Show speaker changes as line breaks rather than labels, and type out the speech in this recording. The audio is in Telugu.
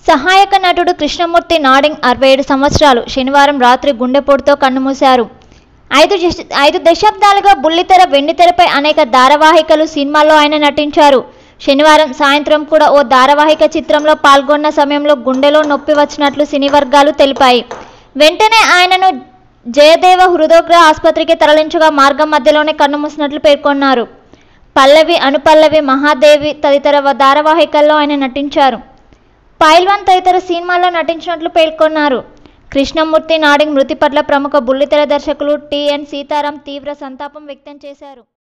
సహాయక నటుడు కృష్ణమూర్తి నాడింగ్ అరవై ఏడు సంవత్సరాలు శనివారం రాత్రి గుండెపోటుతో కన్నుమూశారు ఐదు దశ- ఐదు దశాబ్దాలుగా బుల్లితెర వెండితెరపై అనేక ధారావాహికలు సినిమాల్లో ఆయన నటించారు శనివారం సాయంత్రం కూడా ఓ ధారావాహిక చిత్రంలో పాల్గొన్న సమయంలో గుండెలో నొప్పి వచ్చినట్లు సినీ వర్గాలు తెలిపాయి వెంటనే ఆయనను జయదేవ హృదోగ్ర ఆసుపత్రికి తరలించగా మార్గం మధ్యలోనే కన్నుమూసినట్లు పేర్కొన్నారు పల్లవి అనుపల్లవి మహాదేవి తదితర వ- ధారావాహికల్లో ఆయన నటించారు పైల్వాన్ తదితర సినిమాల్లో నటించినట్లు పేర్కొన్నారు కృష్ణమూర్తి నాడింగ్ మృతి పట్ల ప్రముఖ బుల్లితెర దర్శకులు టిఎన్ సీతారాం తీవ్ర సంతాపం వ్యక్తం చేశారు